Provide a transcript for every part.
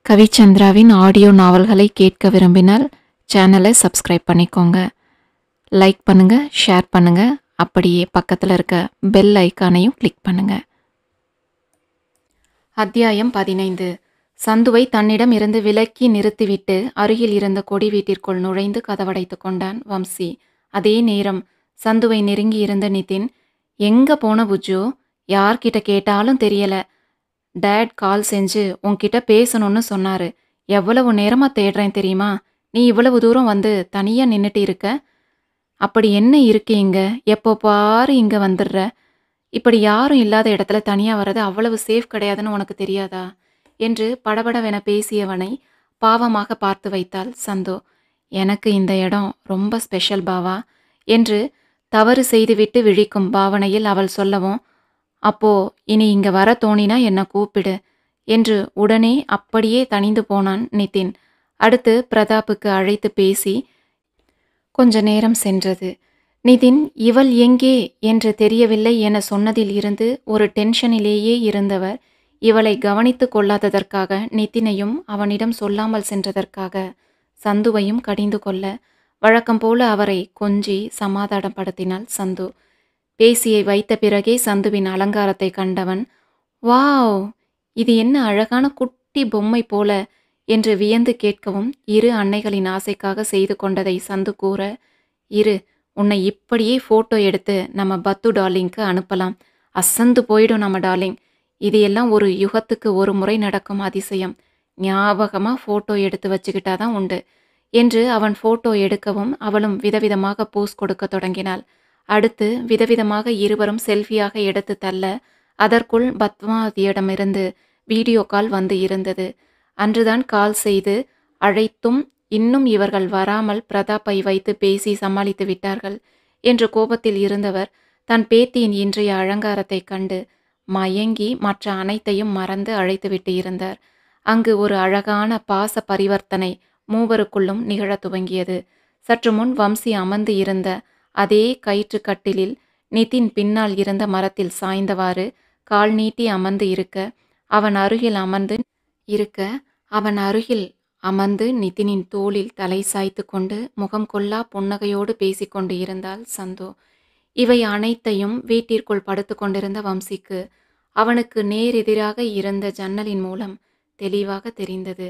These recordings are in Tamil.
கவிச்சந்திராவின் ஆடியோ நாவல்களை கேட்க விரும்பினால் சேனலை சப்ஸ்கிரைப் பண்ணிக்கோங்க லைக் பண்ணுங்க ஷேர் பண்ணுங்க அப்படியே பக்கத்தில் இருக்க பெல் ஐக்கானையும் கிளிக் பண்ணுங்க அத்தியாயம் பதினைந்து சந்துவை தன்னிடம் இருந்து விலக்கி நிறுத்திவிட்டு அருகில் இருந்த கொடி வீட்டிற்குள் நுழைந்து கதவடைத்து கொண்டான் வம்சி அதே நேரம் சந்துவை நெருங்கி இருந்த நிதின் எங்க போன புஜ்ஜு யார்கிட்ட கேட்டாலும் தெரியல டேட் கால் செஞ்சு உன்கிட்ட பேசணும்னு சொன்னாரு எவ்வளவு நேரமா தேடுறேன் தெரியுமா நீ இவ்வளவு தூரம் வந்து தனியா நின்னுட்டு இருக்க அப்படி என்ன இருக்கு இங்க எப்போ பாரு இங்க வந்துடுற இப்படி யாரும் இல்லாத இடத்துல தனியா வர்றது அவ்வளவு சேஃப் கிடையாதுன்னு உனக்கு தெரியாதா என்று படபடவென பேசியவனை பாவமாக பார்த்து வைத்தாள் சந்து எனக்கு இந்த இடம் ரொம்ப ஸ்பெஷல் பாவா என்று தவறு செய்துவிட்டு விழிக்கும் பாவனையில் அவள் சொல்லவும் அப்போ இனி இங்க வர தோணினா என்ன கூப்பிடு என்று உடனே அப்படியே தணிந்து போனான் நிதின் அடுத்து பிரதாப்புக்கு அழைத்து பேசி கொஞ்ச நேரம் சென்றது நிதின் இவள் எங்கே என்று தெரியவில்லை என சொன்னதில் இருந்து ஒரு டென்ஷனிலேயே இருந்தவர் இவளை கவனித்து கொள்ளாததற்காக நிதினையும் அவனிடம் சொல்லாமல் சென்றதற்காக சந்துவையும் கடிந்து கொள்ள வழக்கம் போல அவரை கொஞ்சி சமாதானப்படுத்தினாள் சந்து பேசியை வைத்த பிறகே சந்துவின் அலங்காரத்தை கண்டவன் வாவ் இது என்ன அழகான குட்டி பொம்மை போல என்று வியந்து கேட்கவும் இரு அன்னைகளின் ஆசைக்காக செய்து கொண்டதை சந்து கூற இரு உன்னை இப்படியே ஃபோட்டோ எடுத்து நம்ம பத்து டார்லிங்க்கு அனுப்பலாம் அசந்து போயிடும் நம்ம டார்லிங் இது எல்லாம் ஒரு யுகத்துக்கு ஒரு முறை நடக்கும் அதிசயம் ஞாபகமாக ஃபோட்டோ எடுத்து வச்சுக்கிட்டாதான் உண்டு என்று அவன் ஃபோட்டோ எடுக்கவும் அவளும் விதவிதமாக போஸ் கொடுக்க தொடங்கினாள் அடுத்து விதவிதமாக இருவரும் செல்ஃபியாக எடுத்து தள்ள அதற்குள் பத்மாவதியிடமிருந்து வீடியோ கால் வந்து இருந்தது அன்றுதான் கால் செய்து அழைத்தும் இன்னும் இவர்கள் வராமல் பிரதாப்பை வைத்து பேசி சமாளித்து விட்டார்கள் என்று கோபத்தில் இருந்தவர் தன் பேத்தியின் இன்றைய அலங்காரத்தை கண்டு மயங்கி மற்ற அனைத்தையும் மறந்து அழைத்துவிட்டு இருந்தார் அங்கு ஒரு அழகான பாச பரிவர்த்தனை மூவருக்குள்ளும் நிகழத் துவங்கியது சற்று முன் வம்சி அமர்ந்து இருந்த அதே கயிற்று கட்டிலில் நிதின் பின்னால் இருந்த மரத்தில் சாய்ந்தவாறு கால் நீட்டி அமர்ந்து இருக்க அவன் அருகில் அமர்ந்து இருக்க அவன் அருகில் அமர்ந்து நிதினின் தோளில் தலை சாய்த்து கொண்டு முகம் கொல்லா புன்னகையோடு பேசிக்கொண்டு இருந்தாள் சந்து இவை அனைத்தையும் வீட்டிற்குள் படுத்து கொண்டிருந்த வம்சிக்கு அவனுக்கு நேரெதிராக இருந்த ஜன்னலின் மூலம் தெளிவாக தெரிந்தது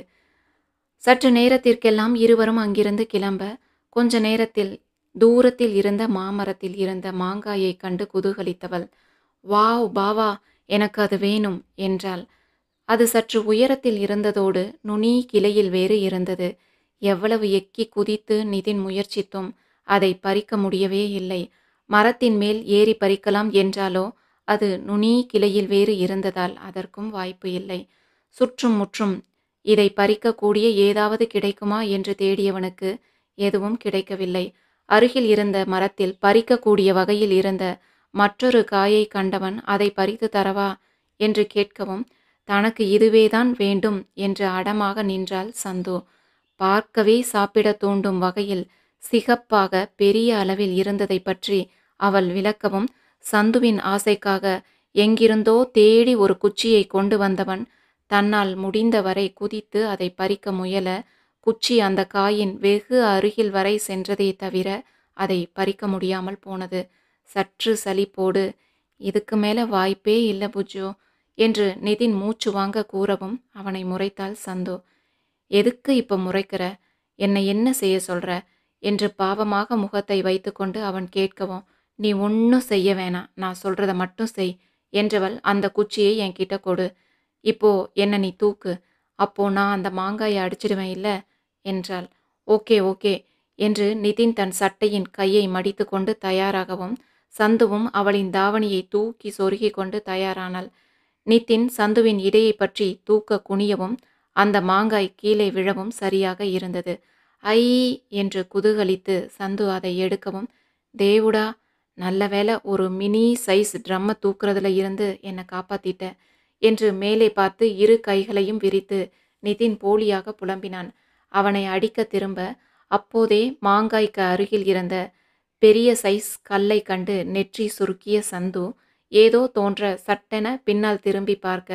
சற்று நேரத்திற்கெல்லாம் இருவரும் அங்கிருந்து கிளம்ப கொஞ்ச நேரத்தில் தூரத்தில் இருந்த மாமரத்தில் இருந்த மாங்காயை கண்டு குதூகலித்தவள் வாவ் பாவா எனக்கு அது வேணும் என்றாள் அது சற்று உயரத்தில் இருந்ததோடு நுனி கிளையில் வேறு இருந்தது எவ்வளவு எக்கி குதித்து நிதின் முயற்சித்தும் அதை பறிக்க முடியவே இல்லை மரத்தின் மேல் ஏறி பறிக்கலாம் என்றாலோ அது நுனி கிளையில் வேறு இருந்ததால் அதற்கும் வாய்ப்பு இல்லை சுற்றும் முற்றும் இதை பறிக்கக்கூடிய ஏதாவது கிடைக்குமா என்று தேடியவனுக்கு எதுவும் கிடைக்கவில்லை அருகில் இருந்த மரத்தில் பறிக்கக்கூடிய வகையில் இருந்த மற்றொரு காயை கண்டவன் அதை பறித்து தரவா என்று கேட்கவும் தனக்கு இதுவேதான் வேண்டும் என்று அடமாக நின்றாள் சந்து பார்க்கவே சாப்பிட தூண்டும் வகையில் சிகப்பாக பெரிய அளவில் இருந்ததை பற்றி அவள் விளக்கவும் சந்துவின் ஆசைக்காக எங்கிருந்தோ தேடி ஒரு குச்சியை கொண்டு வந்தவன் தன்னால் முடிந்தவரை குதித்து அதை பறிக்க முயல குச்சி அந்த காயின் வெகு அருகில் வரை சென்றதே தவிர அதை பறிக்க முடியாமல் போனது சற்று சலிப்போடு இதுக்கு மேல வாய்ப்பே இல்லை புஜ்ஜு என்று நிதின் மூச்சு வாங்க கூறவும் அவனை முறைத்தாள் சந்து எதுக்கு இப்ப முறைக்கிற என்னை என்ன செய்ய சொல்ற என்று பாவமாக முகத்தை வைத்துக்கொண்டு அவன் கேட்கவும் நீ ஒன்றும் செய்ய வேணாம் நான் சொல்றத மட்டும் செய் என்றவள் அந்த குச்சியை என்கிட்ட கொடு இப்போ என்ன நீ தூக்கு அப்போ நான் அந்த மாங்காயை அடிச்சிடுவேன் இல்ல என்றாள் ஓகே ஓகே என்று நிதின் தன் சட்டையின் கையை மடித்து கொண்டு தயாராகவும் சந்துவும் அவளின் தாவணியை தூக்கி சொருகி கொண்டு தயாரானாள் நிதின் சந்துவின் இடையை பற்றி தூக்க குனியவும் அந்த மாங்காய் கீழே விழவும் சரியாக இருந்தது ஐ என்று குதூகலித்து சந்து அதை எடுக்கவும் தேவுடா நல்ல வேளை ஒரு மினி சைஸ் ட்ரம்மை தூக்குறதுல இருந்து என்னை காப்பாத்திட்ட என்று மேலே பார்த்து இரு கைகளையும் விரித்து நிதின் போலியாக புலம்பினான் அவனை அடிக்க திரும்ப அப்போதே மாங்காய்க்கு அருகில் இருந்த பெரிய சைஸ் கல்லை கண்டு நெற்றி சுருக்கிய சந்து ஏதோ தோன்ற சட்டென பின்னால் திரும்பி பார்க்க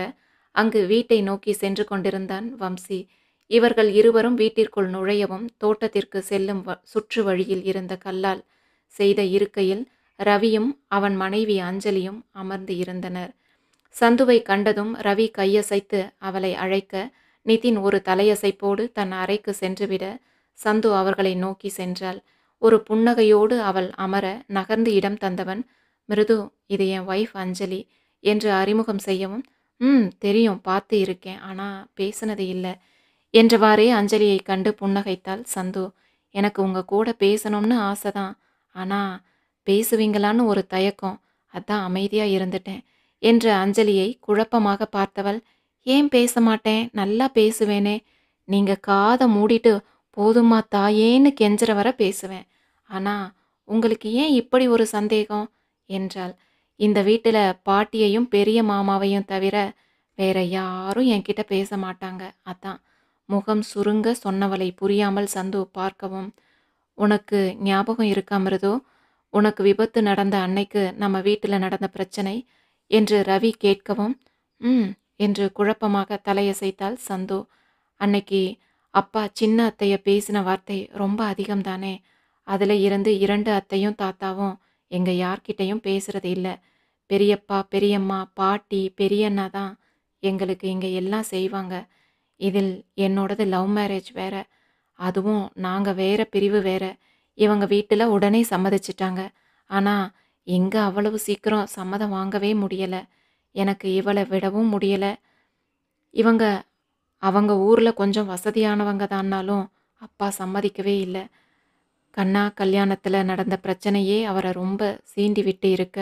அங்கு வீட்டை நோக்கி சென்று கொண்டிருந்தான் வம்சி இவர்கள் இருவரும் வீட்டிற்குள் நுழையவும் தோட்டத்திற்கு செல்லும் வ- சுற்று வழியில் இருந்த கல்லால் செய்த இருக்கையில் ரவியும் அவன் மனைவி அஞ்சலியும் அமர்ந்து இருந்தனர் சந்துவை கண்டதும் ரவி கையசைத்து அவளை அழைக்க நிதின் ஒரு தலையசைப்போடு தன் அறைக்கு சென்றுவிட சந்து அவர்களை நோக்கி சென்றாள் ஒரு புன்னகையோடு அவள் அமர நகர்ந்து இடம் தந்தவன் மிருது இது என் ஒய்ஃப் அஞ்சலி என்று அறிமுகம் செய்யவும் ம் தெரியும் பார்த்து இருக்கேன் ஆனால் பேசுனது இல்லை என்றவாறே அஞ்சலியை கண்டு புன்னகைத்தாள் சந்து எனக்கு உங்க கூட பேசணும்னு ஆசைதான் ஆனால் பேசுவீங்களான்னு ஒரு தயக்கம் அதான் அமைதியாக இருந்துட்டேன் என்ற அஞ்சலியை குழப்பமாக பார்த்தவள் ஏன் பேச மாட்டேன் நல்லா பேசுவேனே நீங்க காதை மூடிட்டு போதுமா தாயேன்னு கெஞ்சற வர பேசுவேன் ஆனா உங்களுக்கு ஏன் இப்படி ஒரு சந்தேகம் என்றாள் இந்த வீட்டில் பாட்டியையும் பெரிய மாமாவையும் தவிர வேற யாரும் என்கிட்ட பேச மாட்டாங்க அதான் முகம் சுருங்க சொன்னவளை புரியாமல் சந்து பார்க்கவும் உனக்கு ஞாபகம் இருக்கா மிருதோ உனக்கு விபத்து நடந்த அன்னைக்கு நம்ம வீட்டில் நடந்த பிரச்சனை என்று ரவி கேட்கவும் ம் என்று குழப்பமாக தலையசைத்தாள் சந்து அன்னைக்கு அப்பா சின்ன அத்தைய பேசின வார்த்தை ரொம்ப அதிகம்தானே அதில் இருந்து இரண்டு அத்தையும் தாத்தாவும் எங்க யார்கிட்டையும் பேசுறது இல்லை பெரியப்பா பெரியம்மா பாட்டி பெரியண்ணா தான் எங்களுக்கு இங்கே எல்லாம் செய்வாங்க இதில் என்னோடது லவ் மேரேஜ் வேற அதுவும் நாங்கள் வேற பிரிவு வேற இவங்க வீட்டில் உடனே சம்மதிச்சிட்டாங்க ஆனால் எங்கே அவ்வளவு சீக்கிரம் சம்மதம் வாங்கவே முடியலை எனக்கு இவளை விடவும் முடியலை இவங்க அவங்க ஊரில் கொஞ்சம் வசதியானவங்க தான்னாலும் அப்பா சம்மதிக்கவே இல்லை கண்ணா கல்யாணத்தில் நடந்த பிரச்சனையே அவரை ரொம்ப சீண்டி விட்டு இருக்க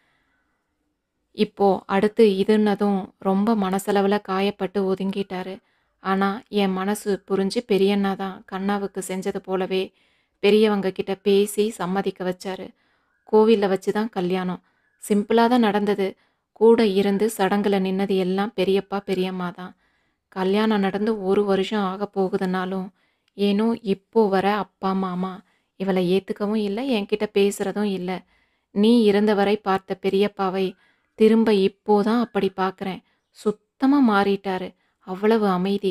இப்போ அடுத்து இதுன்னதும் ரொம்ப மனசளவில் காயப்பட்டு ஒதுங்கிட்டாரு ஆனால் என் மனசு புரிஞ்சு பெரியண்ணா தான் கண்ணாவுக்கு செஞ்சது போலவே பெரியவங்க கிட்ட பேசி சம்மதிக்க வச்சாரு கோவிலில் வச்சு தான் கல்யாணம் சிம்பிளாக தான் நடந்தது கூட இருந்து சடங்குல நின்னது எல்லாம் பெரியப்பா பெரியம்மா தான் கல்யாணம் நடந்து ஒரு வருஷம் ஆக போகுதுனாலும் ஏனோ இப்போ வர அப்பா மாமா இவளை ஏற்றுக்கவும் இல்லை என்கிட்ட பேசுகிறதும் இல்லை நீ இருந்தவரை பார்த்த பெரியப்பாவை திரும்ப இப்போதான் அப்படி பார்க்குறேன் சுத்தமாக மாறிட்டாரு அவ்வளவு அமைதி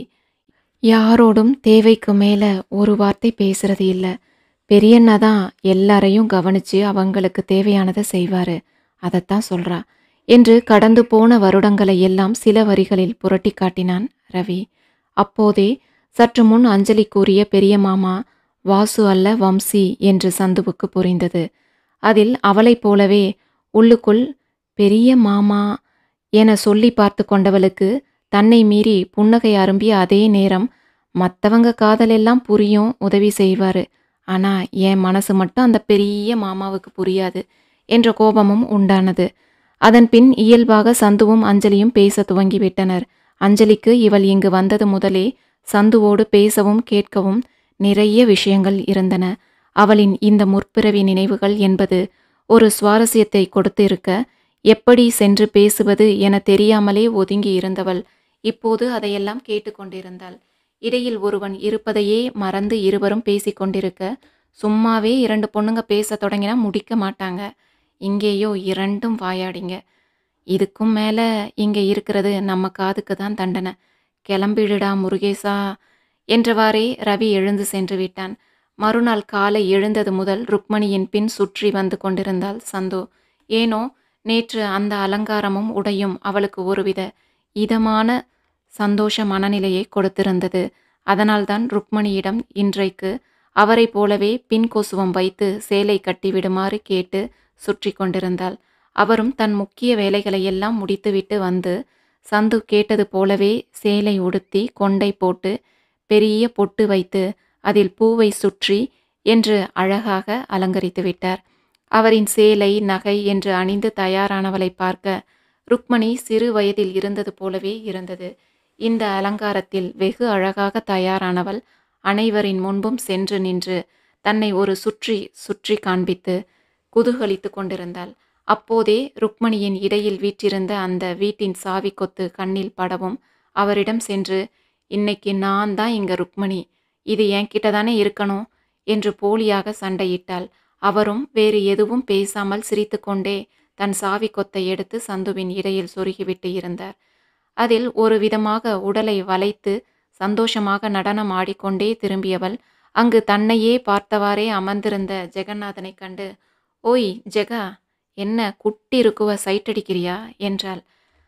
யாரோடும் தேவைக்கு மேலே ஒரு வார்த்தை பேசுறது இல்லை பெரியண்ணா தான் எல்லாரையும் கவனிச்சு அவங்களுக்கு தேவையானதை செய்வாரு அதைத்தான் சொல்றா என்று கடந்து போன வருடங்களை எல்லாம் சில வரிகளில் புரட்டி காட்டினான் ரவி அப்போதே சற்று முன் அஞ்சலி கூறிய பெரிய மாமா வாசு அல்ல வம்சி என்று சந்துவுக்கு புரிந்தது அதில் அவளைப் போலவே உள்ளுக்குள் பெரிய மாமா என சொல்லி பார்த்து கொண்டவளுக்கு தன்னை மீறி புன்னகை அரும்பிய அதே நேரம் மற்றவங்க காதலெல்லாம் புரியும் உதவி செய்வாரு ஆனா என் மனசு மட்டும் அந்த பெரிய மாமாவுக்கு புரியாது என்ற கோபமும் உண்டானது அதன் பின் இயல்பாக சந்துவும் அஞ்சலியும் பேச துவங்கிவிட்டனர் அஞ்சலிக்கு இவள் இங்கு வந்தது முதலே சந்துவோடு பேசவும் கேட்கவும் நிறைய விஷயங்கள் இருந்தன அவளின் இந்த முற்பிறவி நினைவுகள் என்பது ஒரு சுவாரஸ்யத்தை கொடுத்து இருக்க எப்படி சென்று பேசுவது என தெரியாமலே ஒதுங்கி இருந்தவள் இப்போது அதையெல்லாம் கேட்டுக்கொண்டிருந்தாள் இடையில் ஒருவன் இருப்பதையே மறந்து இருவரும் பேசிக்கொண்டிருக்க சும்மாவே இரண்டு பொண்ணுங்க பேச தொடங்கினா முடிக்க மாட்டாங்க இங்கேயோ இரண்டும் வாயாடிங்க இதுக்கும் மேலே இங்கே இருக்கிறது நம்ம காதுக்கு தான் தண்டனை கிளம்பிடுடா முருகேசா என்றவாறே ரவி எழுந்து சென்று விட்டான் மறுநாள் காலை எழுந்தது முதல் ருக்மணியின் பின் சுற்றி வந்து கொண்டிருந்தாள் சந்து ஏனோ நேற்று அந்த அலங்காரமும் உடையும் அவளுக்கு ஒருவித இதமான சந்தோஷ மனநிலையை கொடுத்திருந்தது அதனால்தான் ருக்மணியிடம் இன்றைக்கு அவரைப் போலவே பின் கொசுவம் வைத்து சேலை கட்டிவிடுமாறு கேட்டு சுற்றி கொண்டிருந்தாள் அவரும் தன் முக்கிய வேலைகளை எல்லாம் முடித்துவிட்டு வந்து சந்து கேட்டது போலவே சேலை உடுத்தி கொண்டை போட்டு பெரிய பொட்டு வைத்து அதில் பூவை சுற்றி என்று அழகாக அலங்கரித்து விட்டார் அவரின் சேலை நகை என்று அணிந்து தயாரானவளை பார்க்க ருக்மணி சிறு வயதில் இருந்தது போலவே இருந்தது இந்த அலங்காரத்தில் வெகு அழகாக தயாரானவள் அனைவரின் முன்பும் சென்று நின்று தன்னை ஒரு சுற்றி சுற்றி காண்பித்து குதூகலித்து கொண்டிருந்தாள் அப்போதே ருக்மணியின் இடையில் வீற்றிருந்த அந்த வீட்டின் சாவி கொத்து கண்ணில் படவும் அவரிடம் சென்று இன்னைக்கு நான் தான் இங்க ருக்மணி இது என்கிட்ட தானே இருக்கணும் என்று போலியாக சண்டையிட்டாள் அவரும் வேறு எதுவும் பேசாமல் சிரித்துக்கொண்டே தன் சாவி கொத்தை எடுத்து சந்துவின் இடையில் சொருகிவிட்டு இருந்தார் அதில் ஒரு விதமாக உடலை வளைத்து சந்தோஷமாக நடனம் ஆடிக்கொண்டே திரும்பியவள் அங்கு தன்னையே பார்த்தவாறே அமர்ந்திருந்த ஜெகநாதனைக் கண்டு ஓய் ஜெகா என்ன குட்டி இருக்குவ சைட்டடிக்கிறியா என்றாள்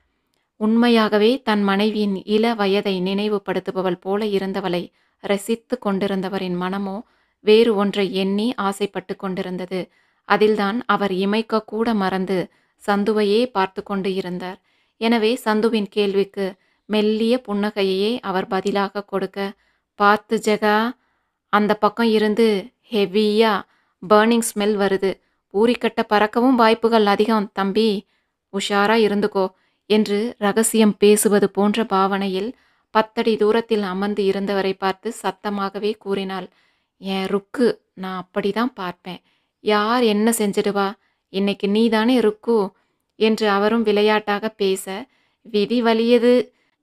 உண்மையாகவே தன் மனைவியின் இள வயதை நினைவுபடுத்துபவள் போல இருந்தவளை ரசித்து கொண்டிருந்தவரின் மனமோ வேறு ஒன்றை எண்ணி ஆசைப்பட்டு கொண்டிருந்தது அதில்தான் அவர் இமைக்க கூட மறந்து சந்துவையே பார்த்து கொண்டு இருந்தார் எனவே சந்துவின் கேள்விக்கு மெல்லிய புன்னகையையே அவர் பதிலாக கொடுக்க பார்த்து ஜெகா அந்த பக்கம் இருந்து ஹெவியா பர்னிங் ஸ்மெல் வருது பூரிக்கட்டை பறக்கவும் வாய்ப்புகள் அதிகம் தம்பி உஷாரா இருந்துக்கோ என்று ரகசியம் பேசுவது போன்ற பாவனையில் பத்தடி தூரத்தில் அமர்ந்து இருந்தவரை பார்த்து சத்தமாகவே கூறினாள் என் ருக்கு நான் அப்படிதான் பார்ப்பேன் யார் என்ன செஞ்சிடுவா இன்னைக்கு நீதானே ருக்கு என்று அவரும் விளையாட்டாக பேச விதி வலியது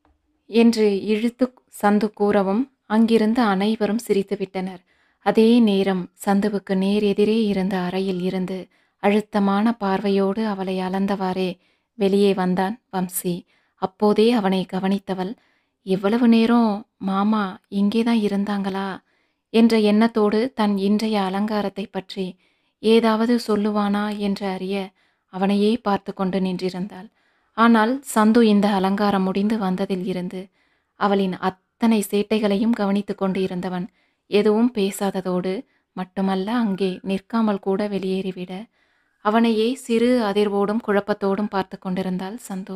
என்று இழுத்து சந்து கூறவும் அங்கிருந்த அனைவரும் சிரித்துவிட்டனர் அதே நேரம் சந்துவுக்கு நேர் எதிரே இருந்த அறையில் இருந்து அழுத்தமான பார்வையோடு அவளை அளந்தவாறே வெளியே வந்தான் வம்சி அப்போதே அவனை கவனித்தவள் இவ்வளவு நேரம் மாமா இங்கேதான் இருந்தாங்களா என்ற எண்ணத்தோடு தன் இன்றைய அலங்காரத்தை பற்றி ஏதாவது சொல்லுவானா என்று அறிய அவனையே பார்த்து கொண்டு நின்றிருந்தாள் ஆனால் சந்து இந்த அலங்காரம் முடிந்து வந்ததில் இருந்து அவளின் அத்தனை சேட்டைகளையும் கவனித்து கொண்டு இருந்தவன் எதுவும் பேசாததோடு மட்டுமல்ல அங்கே நிற்காமல் கூட வெளியேறிவிட அவனையே சிறு அதிர்வோடும் குழப்பத்தோடும் பார்த்து கொண்டிருந்தாள் சந்து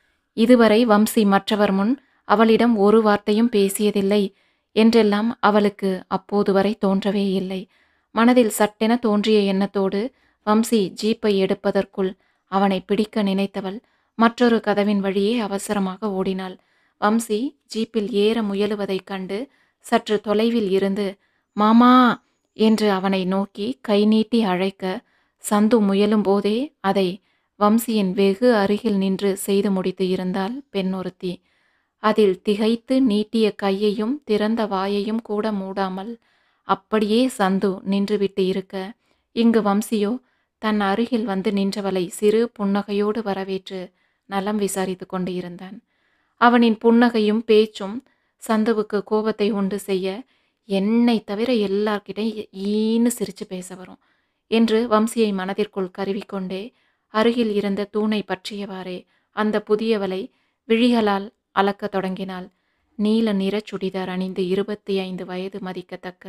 இதுவரை வம்சி மற்றவர் முன் அவளிடம் ஒரு வார்த்தையும் பேசியதில்லை என்றெல்லாம் அவளுக்கு அப்போது வரை தோன்றவே இல்லை மனதில் சட்டென தோன்றிய எண்ணத்தோடு வம்சி ஜீப்பை எடுப்பதற்குள் அவனை பிடிக்க நினைத்தவள் மற்றொரு கதவின் வழியே அவசரமாக ஓடினாள் வம்சி ஜீப்பில் ஏற முயலுவதைக் கண்டு சற்று தொலைவில் இருந்து மாமா என்று அவனை நோக்கி கை நீட்டி அழைக்க சந்து முயலும் போதே அதை வம்சியின் வெகு அருகில் நின்று செய்து முடித்து இருந்தாள் பெண் ஒருத்தி அதில் திகைத்து நீட்டிய கையையும் திறந்த வாயையும் கூட மூடாமல் அப்படியே சந்து நின்றுவிட்டு இருக்க இங்கு வம்சியோ தன் அருகில் வந்து நின்றவளை சிறு புன்னகையோடு வரவேற்று நலம் விசாரித்து கொண்டு இருந்தான் அவனின் புன்னகையும் பேச்சும் சந்துவுக்கு கோபத்தை உண்டு செய்ய என்னை தவிர எல்லார்கிட்டையும் ஈன்னு சிரிச்சு பேச வரும் என்று வம்சியை மனதிற்குள் கருவிக்கொண்டே அருகில் இருந்த தூணை பற்றியவாறே அந்த புதியவளை விழிகளால் அளக்கத் தொடங்கினாள் நீல நிற சுடிதார் அணிந்து இருபத்தி ஐந்து வயது மதிக்கத்தக்க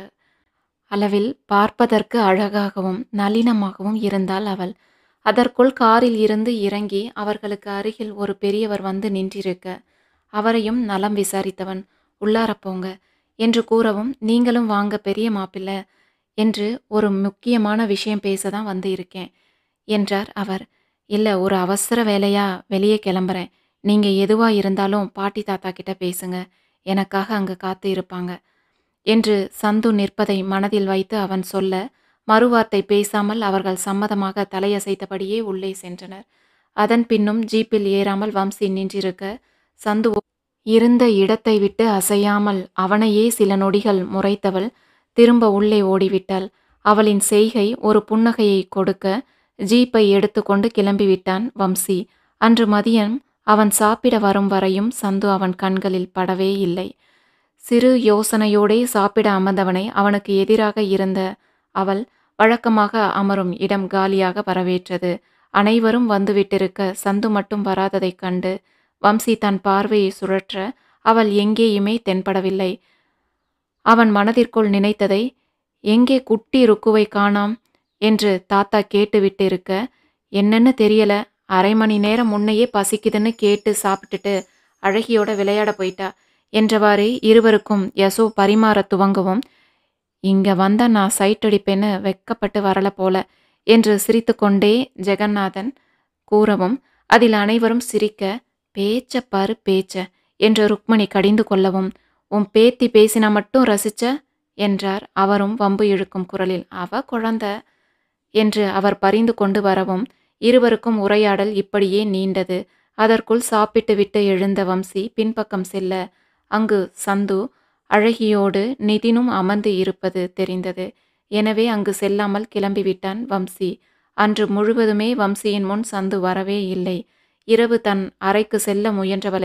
அளவில் பார்ப்பதற்கு அழகாகவும் நளினமாகவும் இருந்தாள் அவள் அதற்குள் காரில் இருந்து இறங்கி அவர்களுக்கு அருகில் ஒரு பெரியவர் வந்து நின்றிருக்க அவரையும் நலம் விசாரித்தவன் உள்ளார போங்க என்று கூறவும் நீங்களும் வாங்க பெரிய மாப்பிள்ளை என்று ஒரு முக்கியமான விஷயம் பேச தான் வந்து இருக்கேன் என்றார் அவர் இல்லை ஒரு அவசர வேலையா வெளியே கிளம்புறேன் நீங்கள் எதுவாக இருந்தாலும் பாட்டி தாத்தா கிட்ட பேசுங்க எனக்காக அங்கே காத்து இருப்பாங்க என்று சந்து நிற்பதை மனதில் வைத்து அவன் சொல்ல மறுவார்த்தை பேசாமல் அவர்கள் சம்மதமாக தலையசைத்தபடியே உள்ளே சென்றனர் அதன் பின்னும் ஜீப்பில் ஏறாமல் வம்சி நின்றிருக்க சந்து இருந்த இடத்தை விட்டு அசையாமல் அவனையே சில நொடிகள் முறைத்தவள் திரும்ப உள்ளே ஓடிவிட்டாள் அவளின் செய்கை ஒரு புன்னகையை கொடுக்க ஜீப்பை எடுத்துக்கொண்டு கிளம்பிவிட்டான் வம்சி அன்று மதியம் அவன் சாப்பிட வரும் வரையும் சந்து அவன் கண்களில் படவே இல்லை சிறு யோசனையோடே சாப்பிட அமர்ந்தவனை அவனுக்கு எதிராக இருந்த அவள் வழக்கமாக அமரும் இடம் காலியாக வரவேற்றது அனைவரும் வந்துவிட்டிருக்க சந்து மட்டும் வராததைக் கண்டு வம்சி தன் பார்வையை சுழற்ற அவள் எங்கேயுமே தென்படவில்லை அவன் மனதிற்குள் நினைத்ததை எங்கே குட்டி ருக்குவை காணாம் என்று தாத்தா கேட்டுவிட்டு இருக்க என்னன்னு தெரியல அரை மணி நேரம் முன்னையே பசிக்குதுன்னு கேட்டு சாப்பிட்டுட்டு அழகியோட விளையாட போயிட்டா என்றவாறே இருவருக்கும் யசோ பரிமாற துவங்கவும் இங்க வந்தா நான் சைட் அடிப்பேன்னு வெக்கப்பட்டு வரல போல என்று சிரித்துக்கொண்டே ஜெகநாதன் கூறவும் அதில் அனைவரும் சிரிக்க பேச்ச பாரு பேச்ச என்று ருக்மணி கடிந்து கொள்ளவும் உன் பேத்தி பேசினா மட்டும் ரசிச்ச என்றார் அவரும் வம்பு இழுக்கும் குரலில் அவ குழந்த என்று அவர் பரிந்து கொண்டு வரவும் இருவருக்கும் உரையாடல் இப்படியே நீண்டது அதற்குள் சாப்பிட்டு விட்டு எழுந்த வம்சி பின்பக்கம் செல்ல அங்கு சந்து அழகியோடு நிதினும் அமர்ந்து இருப்பது தெரிந்தது எனவே அங்கு செல்லாமல் கிளம்பிவிட்டான் வம்சி அன்று முழுவதுமே வம்சியின் முன் சந்து வரவே இல்லை இரவு தன் அறைக்கு செல்ல முயன்றவளை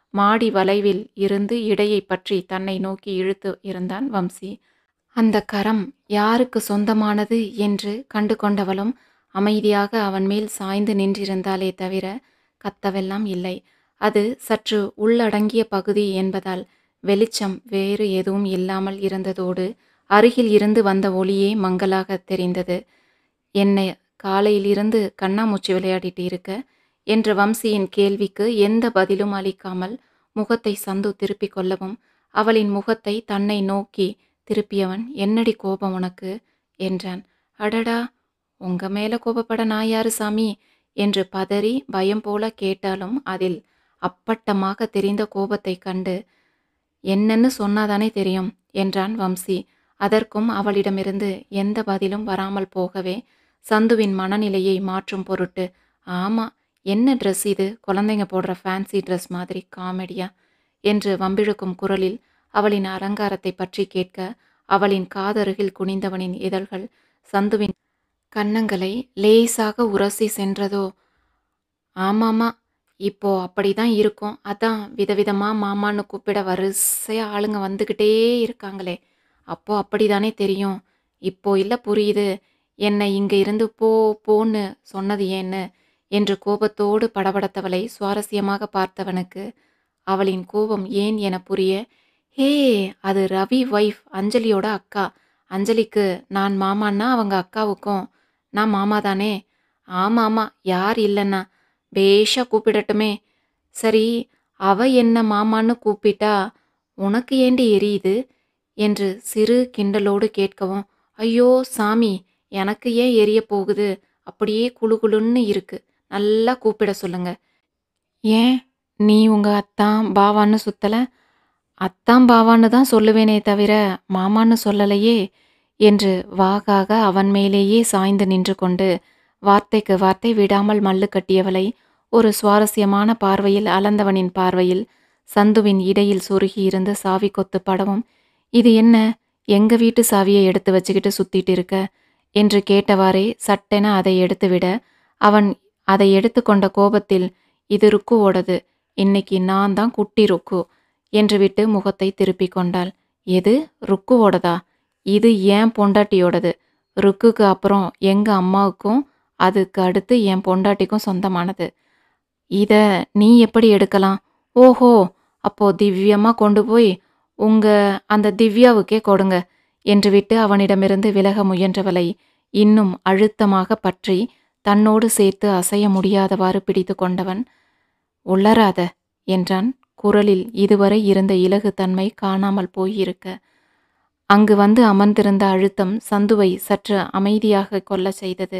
மாடி வளைவில் இருந்து இடையை பற்றி தன்னை நோக்கி இழுத்து இருந்தான் வம்சி அந்த கரம் யாருக்கு சொந்தமானது என்று கண்டு கொண்டவளும் அமைதியாக அவன் மேல் சாய்ந்து நின்றிருந்தாலே தவிர கத்தவெல்லாம் இல்லை அது சற்று உள்ளடங்கிய பகுதி என்பதால் வெளிச்சம் வேறு எதுவும் இல்லாமல் இருந்ததோடு அருகில் இருந்து வந்த ஒளியே மங்கலாக தெரிந்தது என்னை காலையிலிருந்து கண்ணாமூச்சி விளையாடிட்டு இருக்க என்ற வம்சியின் கேள்விக்கு எந்த பதிலும் அளிக்காமல் முகத்தை சந்து திருப்பிக் கொள்ளவும் அவளின் முகத்தை தன்னை நோக்கி திருப்பியவன் என்னடி கோபம் உனக்கு என்றான் அடடா உங்க மேல கோபப்பட நான் யாரு சாமி என்று பதறி பயம் போல கேட்டாலும் அதில் அப்பட்டமாக தெரிந்த கோபத்தை கண்டு என்னன்னு சொன்னாதானே தெரியும் என்றான் வம்சி அதற்கும் அவளிடமிருந்து எந்த பதிலும் வராமல் போகவே சந்துவின் மனநிலையை மாற்றும் பொருட்டு ஆமா என்ன ட்ரெஸ் இது குழந்தைங்க போடுற ஃபேன்சி ட்ரெஸ் மாதிரி காமெடியா என்று வம்பிழுக்கும் குரலில் அவளின் அலங்காரத்தை பற்றி கேட்க அவளின் காதருகில் குனிந்தவனின் இதழ்கள் சந்துவின் கன்னங்களை லேசாக உரசி சென்றதோ ஆமாமா இப்போ அப்படிதான் இருக்கும் அதான் விதவிதமா மாமான்னு கூப்பிட வரிசையா ஆளுங்க வந்துக்கிட்டே இருக்காங்களே அப்போ அப்படிதானே தெரியும் இப்போ இல்ல புரியுது என்னை இங்க இருந்து போ போன்னு சொன்னது ஏன்னு என்று கோபத்தோடு படபடத்தவளை சுவாரஸ்யமாக பார்த்தவனுக்கு அவளின் கோபம் ஏன் என புரிய ஹே அது ரவி ஒய்ஃப் அஞ்சலியோட அக்கா அஞ்சலிக்கு நான் மாமான்னா அவங்க அக்காவுக்கும் நான் மாமா தானே ஆமா ஆமா யார் இல்லைன்னா பேஷா கூப்பிடட்டுமே சரி அவ என்ன மாமான்னு கூப்பிட்டா உனக்கு ஏண்டி எரியுது என்று சிறு கிண்டலோடு கேட்கவும் ஐயோ சாமி எனக்கு ஏன் எரிய போகுது அப்படியே குளு குளுன்னு இருக்கு நல்லா கூப்பிட சொல்லுங்க ஏன் நீ உங்க அத்தான் பாவான்னு சுத்தல அத்தான் பாவான்னு தான் சொல்லுவேனே தவிர மாமான்னு சொல்லலையே என்று வாகாக அவன் மேலேயே சாய்ந்து நின்று கொண்டு வார்த்தைக்கு வார்த்தை விடாமல் மல்லு கட்டியவளை ஒரு சுவாரஸ்யமான பார்வையில் அளந்தவனின் பார்வையில் சந்துவின் இடையில் சொருகி இருந்த சாவி கொத்து படவும் இது என்ன எங்க வீட்டு சாவியை எடுத்து வச்சுக்கிட்டு சுத்திட்டு இருக்க என்று கேட்டவாறே சட்டென அதை எடுத்துவிட அவன் அதை எடுத்துக்கொண்ட கோபத்தில் இது ருக்குவோடது இன்னைக்கு நான் தான் குட்டி ருக்கு என்று விட்டு முகத்தை திருப்பிக் கொண்டாள் எது ருக்குவோடதா இது ஏன் பொண்டாட்டியோடது ருக்குக்கு அப்புறம் எங்க அம்மாவுக்கும் அதுக்கு அடுத்து என் பொண்டாட்டிக்கும் சொந்தமானது இத நீ எப்படி எடுக்கலாம் ஓஹோ அப்போ திவ்யமா கொண்டு போய் உங்க அந்த திவ்யாவுக்கே கொடுங்க என்று விட்டு அவனிடமிருந்து விலக முயன்றவளை இன்னும் அழுத்தமாக பற்றி தன்னோடு சேர்த்து அசைய முடியாதவாறு பிடித்து கொண்டவன் உளராத என்றான் குரலில் இதுவரை இருந்த இலகுத்தன்மை காணாமல் போயிருக்க அங்கு வந்து அமர்ந்திருந்த அழுத்தம் சந்துவை சற்று அமைதியாக கொள்ள செய்தது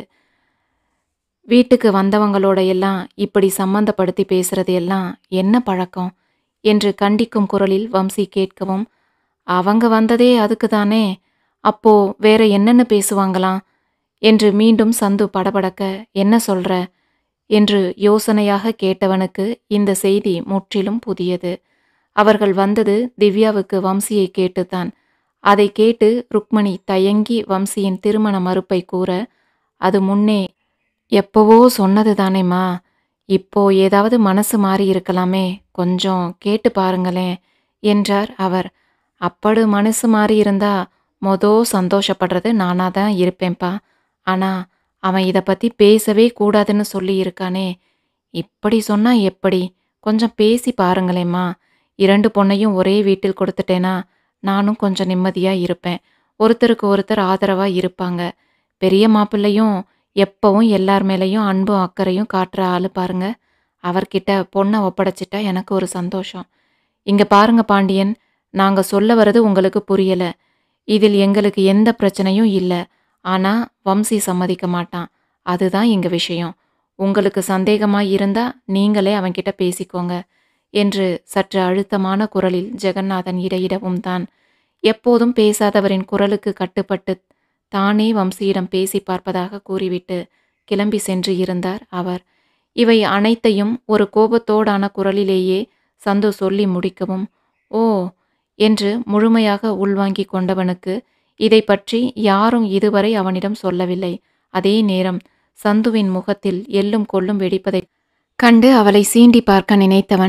வீட்டுக்கு வந்தவங்களோட எல்லாம் இப்படி சம்பந்தப்படுத்தி பேசுறது எல்லாம் என்ன பழக்கம் என்று கண்டிக்கும் குரலில் வம்சி கேட்கவும் அவங்க வந்ததே அதுக்கு தானே அப்போ வேற என்னென்ன பேசுவாங்களாம் என்று மீண்டும் சந்து படபடக்க என்ன சொல்ற என்று யோசனையாக கேட்டவனுக்கு இந்த செய்தி முற்றிலும் புதியது அவர்கள் வந்தது திவ்யாவுக்கு வம்சியை கேட்டுத்தான் அதை கேட்டு ருக்மணி தயங்கி வம்சியின் திருமண மறுப்பை கூற அது முன்னே எப்பவோ சொன்னது தானேம்மா இப்போ ஏதாவது மனசு மாறி இருக்கலாமே கொஞ்சம் கேட்டு பாருங்களேன் என்றார் அவர் அப்படு மனசு மாறி இருந்தா மொதோ சந்தோஷப்படுறது நானா தான் இருப்பேன்ப்பா ஆனா அவன் இதை பத்தி பேசவே கூடாதுன்னு சொல்லி இருக்கானே இப்படி சொன்னா எப்படி கொஞ்சம் பேசி பாருங்களேம்மா இரண்டு பொண்ணையும் ஒரே வீட்டில் கொடுத்துட்டேனா நானும் கொஞ்சம் நிம்மதியா இருப்பேன் ஒருத்தருக்கு ஒருத்தர் ஆதரவா இருப்பாங்க பெரிய மாப்பிள்ளையும் எப்பவும் எல்லார் மேலேயும் அன்பும் அக்கறையும் காட்டுற ஆளு பாருங்க அவர்கிட்ட பொண்ணை ஒப்படைச்சிட்டா எனக்கு ஒரு சந்தோஷம் இங்க பாருங்க பாண்டியன் நாங்க சொல்ல வர்றது உங்களுக்கு புரியல இதில் எங்களுக்கு எந்த பிரச்சனையும் இல்லை ஆனா வம்சி சம்மதிக்க மாட்டான் அதுதான் எங்க விஷயம் உங்களுக்கு சந்தேகமா இருந்தா நீங்களே அவன்கிட்ட பேசிக்கோங்க என்று சற்று அழுத்தமான குரலில் ஜெகநாதன் இடையிடவும் தான் எப்போதும் பேசாதவரின் குரலுக்கு கட்டுப்பட்டு தானே வம்சியிடம் பேசி பார்ப்பதாக கூறிவிட்டு கிளம்பி சென்று இருந்தார் அவர் இவை அனைத்தையும் ஒரு கோபத்தோடான குரலிலேயே சந்து சொல்லி முடிக்கவும் ஓ என்று முழுமையாக உள்வாங்கிக் கொண்டவனுக்கு இதை பற்றி யாரும் இதுவரை அவனிடம் சொல்லவில்லை அதே நேரம் சந்துவின் முகத்தில் எள்ளும் கொள்ளும் வெடிப்பதைக் கண்டு அவளை சீண்டி பார்க்க நினைத்தவன்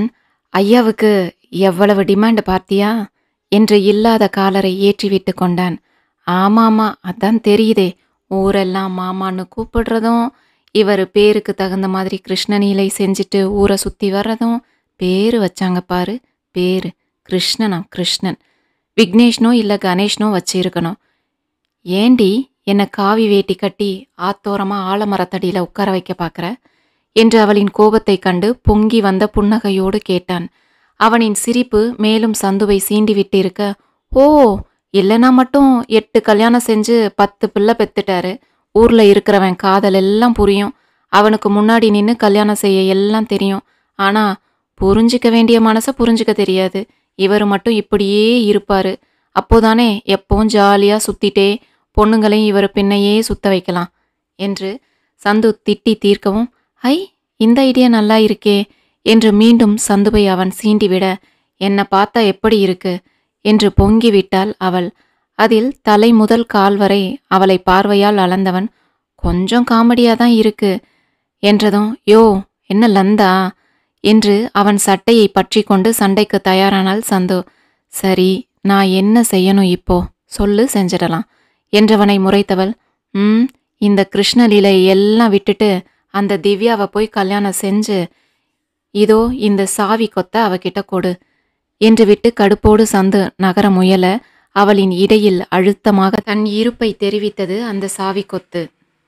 ஐயாவுக்கு எவ்வளவு டிமாண்ட் பார்த்தியா என்று இல்லாத காலரை ஏற்றிவிட்டு கொண்டான் ஆமாமா அதான் தெரியுதே ஊரெல்லாம் மாமான்னு கூப்பிடுறதும் இவர் பேருக்கு தகுந்த மாதிரி கிருஷ்ணநீலை செஞ்சுட்டு ஊரை சுற்றி வர்றதும் பேர் வச்சாங்க பாரு பேர் கிருஷ்ணனா கிருஷ்ணன் விக்னேஷ்னோ இல்லை கணேஷ்னோ வச்சிருக்கணும் ஏண்டி என்னை காவி வேட்டி கட்டி ஆத்தோரமாக ஆலமரத்தடியில் உட்கார வைக்க பார்க்குற என்று அவளின் கோபத்தைக் கண்டு பொங்கி வந்த புன்னகையோடு கேட்டான் அவனின் சிரிப்பு மேலும் சந்துவை சீண்டி விட்டிருக்க ஓ இல்லைனா மட்டும் எட்டு கல்யாணம் செஞ்சு பத்து பிள்ளை பெத்துட்டாரு ஊர்ல இருக்கிறவன் காதல் எல்லாம் புரியும் அவனுக்கு முன்னாடி நின்று கல்யாணம் செய்ய எல்லாம் தெரியும் ஆனா புரிஞ்சிக்க வேண்டிய மனசை புரிஞ்சுக்க தெரியாது இவர் மட்டும் இப்படியே இருப்பாரு அப்போதானே எப்பவும் ஜாலியா சுத்திட்டே பொண்ணுங்களையும் இவர் பின்னையே சுத்த வைக்கலாம் என்று சந்து திட்டி தீர்க்கவும் ஐ இந்த ஐடியா நல்லா இருக்கே என்று மீண்டும் சந்துவை அவன் சீண்டிவிட என்ன பார்த்தா எப்படி இருக்கு என்று பொங்கி விட்டாள் அவள் அதில் தலை முதல் கால் வரை அவளை பார்வையால் அளந்தவன் கொஞ்சம் காமெடியா தான் இருக்கு என்றதும் யோ என்ன லந்தா என்று அவன் சட்டையை பற்றி கொண்டு சண்டைக்கு தயாரானாள் சந்து சரி நான் என்ன செய்யணும் இப்போ சொல்லு செஞ்சிடலாம் என்றவனை முறைத்தவள் ம் இந்த கிருஷ்ணலீலை எல்லாம் விட்டுட்டு அந்த திவ்யாவை போய் கல்யாணம் செஞ்சு இதோ இந்த சாவி கொத்த அவகிட்ட கொடு என்று விட்டு கடுப்போடு சந்து நகர முயல அவளின் இடையில் அழுத்தமாக தன் இருப்பை தெரிவித்தது அந்த சாவி கொத்து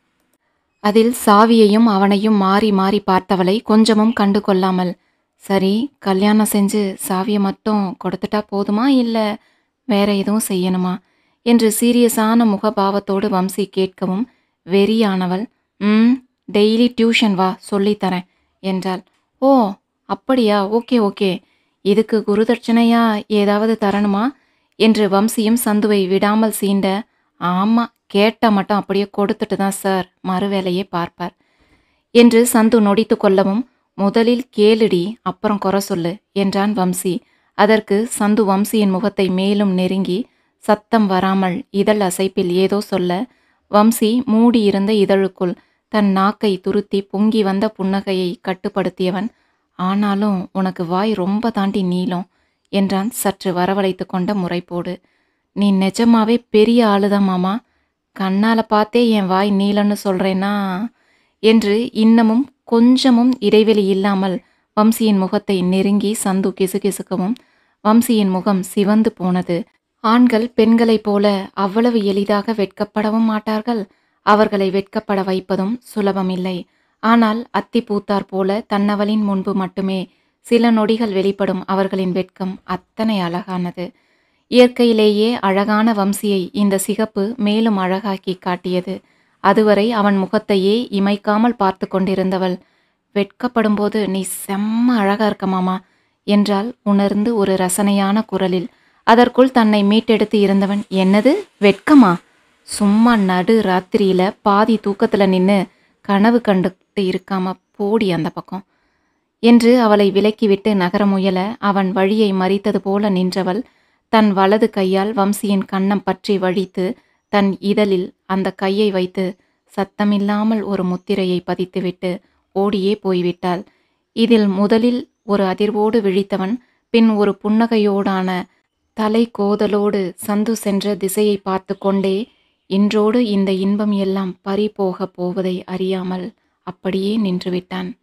அதில் சாவியையும் அவனையும் மாறி மாறி பார்த்தவளை கொஞ்சமும் கண்டு கொள்ளாமல் சரி கல்யாணம் செஞ்சு சாவியை மட்டும் கொடுத்துட்டா போதுமா இல்லை வேற எதுவும் செய்யணுமா என்று சீரியஸான முகபாவத்தோடு வம்சி கேட்கவும் வெறியானவள் ம் டெய்லி டியூஷன் வா சொல்லித்தரேன் என்றாள் ஓ அப்படியா ஓகே ஓகே இதுக்கு குருதட்சணையா ஏதாவது தரணுமா என்று வம்சியும் சந்துவை விடாமல் சீண்ட ஆமா கேட்டா மட்டும் அப்படியே கொடுத்துட்டு தான் சார் மறு வேலையை பார்ப்பார் என்று சந்து நொடித்து கொள்ளவும் முதலில் கேளுடி அப்புறம் குறை சொல்லு என்றான் வம்சி அதற்கு சந்து வம்சியின் முகத்தை மேலும் நெருங்கி சத்தம் வராமல் இதழ் அசைப்பில் ஏதோ சொல்ல வம்சி மூடியிருந்த இதழுக்குள் தன் நாக்கை துருத்தி பொங்கி வந்த புன்னகையை கட்டுப்படுத்தியவன் ஆனாலும் உனக்கு வாய் ரொம்ப தாண்டி நீளம் என்றான் சற்று வரவழைத்து கொண்ட முறைப்போடு நீ நிஜமாவே பெரிய ஆளுதான் மாமா கண்ணால பார்த்தே என் வாய் நீளன்னு சொல்றேனா என்று இன்னமும் கொஞ்சமும் இடைவெளி இல்லாமல் வம்சியின் முகத்தை நெருங்கி சந்து கிசுகிசுக்கவும் வம்சியின் முகம் சிவந்து போனது ஆண்கள் பெண்களைப் போல அவ்வளவு எளிதாக வெட்கப்படவும் மாட்டார்கள் அவர்களை வெட்கப்பட வைப்பதும் சுலபமில்லை ஆனால் அத்தி பூத்தார் போல தன்னவளின் முன்பு மட்டுமே சில நொடிகள் வெளிப்படும் அவர்களின் வெட்கம் அத்தனை அழகானது இயற்கையிலேயே அழகான வம்சியை இந்த சிகப்பு மேலும் அழகாக்கி காட்டியது அதுவரை அவன் முகத்தையே இமைக்காமல் பார்த்து கொண்டிருந்தவள் வெட்கப்படும்போது நீ செம்ம அழகா இருக்க மாமா என்றால் உணர்ந்து ஒரு ரசனையான குரலில் அதற்குள் தன்னை மீட்டெடுத்து இருந்தவன் என்னது வெட்கமா சும்மா நடு ராத்திரியில பாதி தூக்கத்துல நின்னு கனவு கண்டுட்டு இருக்காம போடி அந்த பக்கம் என்று அவளை விலக்கிவிட்டு நகர முயல அவன் வழியை மறித்தது போல நின்றவள் தன் வலது கையால் வம்சியின் கன்னம் பற்றி வழித்து தன் இதழில் அந்த கையை வைத்து சத்தமில்லாமல் ஒரு முத்திரையை பதித்துவிட்டு ஓடியே போய்விட்டாள் இதில் முதலில் ஒரு அதிர்வோடு விழித்தவன் பின் ஒரு புன்னகையோடான தலை கோதலோடு சந்து சென்ற திசையை பார்த்து கொண்டே இன்றோடு இந்த இன்பம் எல்லாம் பறி போகப் போவதை அறியாமல் அப்படியே நின்றுவிட்டான்